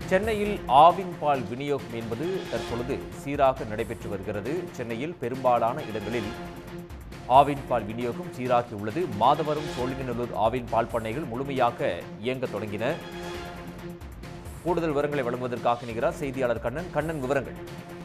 சென்னையில் ஆவின் பால் விநியோகம் என்பது தற்பொழுது சீராக நடைபெற்று வருகிறது சென்னையில் பெரும்பாலான இடங்களில் ஆவின் பால் விநியோகம் சீராகி உள்ளது மாதவரம் சோழிங்கநல்லூர் ஆவின் பால் பண்ணைகள் முழுமையாக இயங்க தொடங்கின கூடுதல் விவரங்களை வழங்குவதற்காக நிகரார் செய்தியாளர் கண்ணன் கண்ணன் விவரங்கள்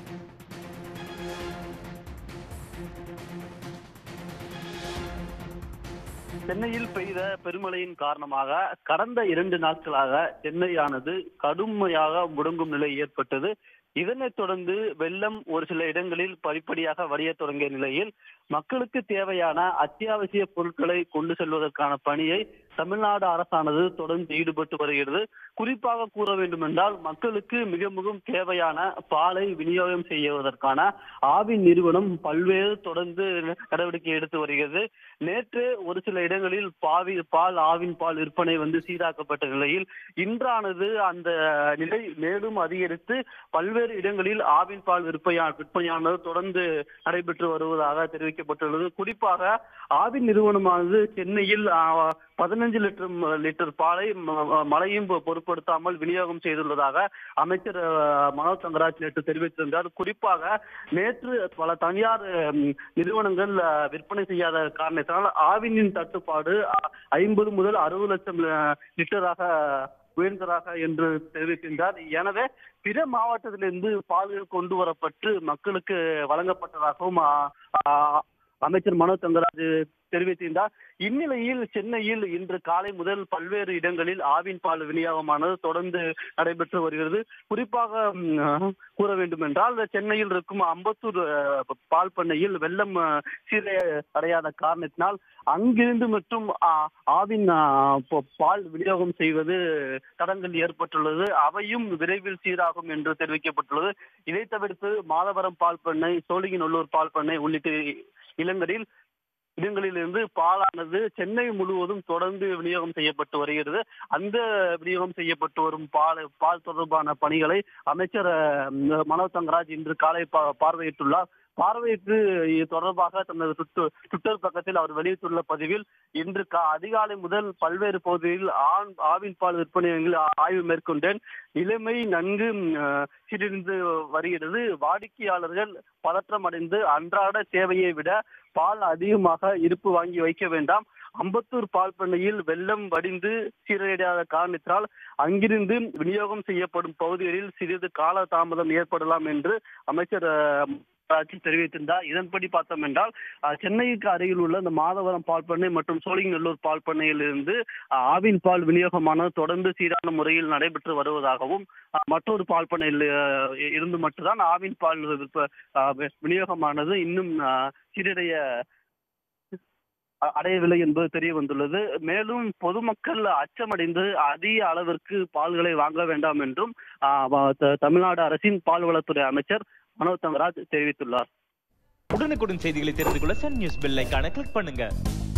சென்னையில் பெய்த பெருமழையின் காரணமாக கடந்த இரண்டு நாட்களாக சென்னையானது கடுமையாக முடங்கும் நிலை ஏற்பட்டது இதனைத் தொடர்ந்து வெள்ளம் ஒரு சில இடங்களில் படிப்படியாக வடிய தொடங்கிய நிலையில் மக்களுக்கு தேவையான அத்தியாவசிய பொருட்களை கொண்டு செல்வதற்கான பணியை தமிழ்நாடு அரசானது தொடர்ந்து ஈடுபட்டு வருகிறது குறிப்பாக கூற வேண்டும் என்றால் மக்களுக்கு மிக மிகவும் தேவையான பாலை விநியோகம் செய்வதற்கான ஆவின் நிறுவனம் பல்வேறு தொடர்ந்து நடவடிக்கை எடுத்து வருகிறது நேற்று ஒரு சில இடங்களில் பாவி பால் ஆவின் பால் விற்பனை வந்து சீராக்கப்பட்ட நிலையில் இன்றானது அந்த நிலை மேலும் அதிகரித்து பல்வேறு இடங்களில் ஆவின் பால் விற்பனையா விற்பனையானது தொடர்ந்து நடைபெற்று வருவதாக தெரிவிக்கப்பட்டுள்ளது குறிப்பாக ஆவின் நிறுவனமானது சென்னையில் பதினஞ்சு லிட்டர் லிட்டர் பாலை ம- ம- மழையும் பொ- பொருட்படுத்தாமல் விநியோகம் செய்துள்ளதாக அமைச்சர் அஹ், மனோஜ் தங்கராஜ் நேற்று தெரிவித்திருந்தார் குறிப்பாக நேற்று பல தனியார் ம், நிறுவனங்கள் அஹ், விற்பனை செய்யாத காரணத்தினால் ஆவினின் தட்டுப்பாடு ஐம்பது முதல் அறுபது லட்சம் அஹ், லிட்டராக உயர்ந்ததாக என்று தெரிவிக்கின்றார் எனவே பிற மாவட்டத்திலிருந்து பால்கள் கொண்டு வரப்பட்டு மக்களுக்கு வழங்கப்பட்டதாகவும் ஆ, ஆ, அமைச்சர் மனோஜ் தங்கராஜ் தெரிவித்திருந்தார் இந்நிலையில் சென்னையில் இன்று காலை முதல் பல்வேறு இடங்களில் ஆவின் பால் விநியோகமானது தொடர்ந்து நடைபெற்று வருகிறது குறிப்பாக ம், கூற வேண்டும் என்றால் சென்னையில் இருக்கும் அம்பத்தூர் அஹ், பால் பண்ணையில் வெள்ளம் அஹ், சீரை அடையாத காரணத்தினால் அங்கிருந்து மட்டும் ஆ, ஆவின் ஆ, ப- பால் விநியோகம் செய்வது தடங்கள் ஏற்பட்டுள்ளது அவையும் விரைவில் சீராகும் என்று தெரிவிக்கப்பட்டுள்ளது இதை தவிர்த்து மாதவரம் பால் பண்ணை சோழிங்கநல்லூர் பால் பண்ணை உள்ளிட்ட இடங்களில் இடங்களிலிருந்து பாலானது சென்னை முழுவதும் தொடர்ந்து விநியோகம் செய்யப்பட்டு வருகிறது அந்த விநியோகம் செய்யப்பட்டு வரும் பால் பால் தொடர்பான பணிகளை அமைச்சர் அஹ், மனோஜ் தங்கராஜ் இன்று காலை பா- பார்வையிட்டுள்ளார் பார்வையிட்டு இது தொடர்பாக தனது ட்விட்டர் ட்விட்டர் பக்கத்தில் அவர் வெளியிட்டுள்ள பதிவில் இன்று கா அதிகாலை முதல் பல்வேறு பகுதிகளில் ஆண் ஆவின் பால் விற்பனையில் ஆய்வு மேற்கொண்டேன் நிலைமை நன்கு அஹ், சீரழிந்து வருகிறது வாடிக்கையாளர்கள் பதற்றம் அடைந்து அன்றாட தேவையை விட பால் அதிகமாக இருப்பு வாங்கி வைக்க வேண்டாம் அம்பத்தூர் பால் பண்ணையில் வெள்ளம் வடிந்து சீரடையாத காரணத்தினால் அங்கிருந்து விநியோகம் செய்யப்படும் பகுதிகளில் சிறிது கால தாமதம் ஏற்படலாம் என்று அமைச்சர் அஹ், ராஜ் தெரிவித்திருந்தார் இதன்படி பார்த்தோம் என்றால் அஹ், சென்னைக்கு அருகில் உள்ள இந்த மாதவரம் பால் பண்ணை மற்றும் சோழிங்கநல்லூர் பால் பண்ணையில் இருந்து அஹ், ஆவின் பால் விநியோகமானது தொடர்ந்து சீரான முறையில் நடைபெற்று வருவதாகவும் அஹ், மற்றொரு பால் பண்ணையில் அஹ், இருந்து மட்டும்தான் ஆவின் பால் விற்ப- அஹ், வி- விநியோகமானது இன்னும் அஹ், சீரடைய அ- அடையவில்லை என்பது தெரிய வந்துள்ளது மேலும் பொதுமக்கள் அச்சமடைந்து அதிக அளவிற்கு பால்களை வாங்க வேண்டாம் என்றும் ஆ, வ- த- தமிழ்நாடு அரசின் பால்வளத்துறை அமைச்சர் மனோஜ் தங்கராஜ் தெரிவித்துள்ளார் உடனுக்குடன் செய்திகளை தெரிந்து கொள்ள சன் நியூஸ் பெல் ஐகானை கிளிக் பண்ணுங்க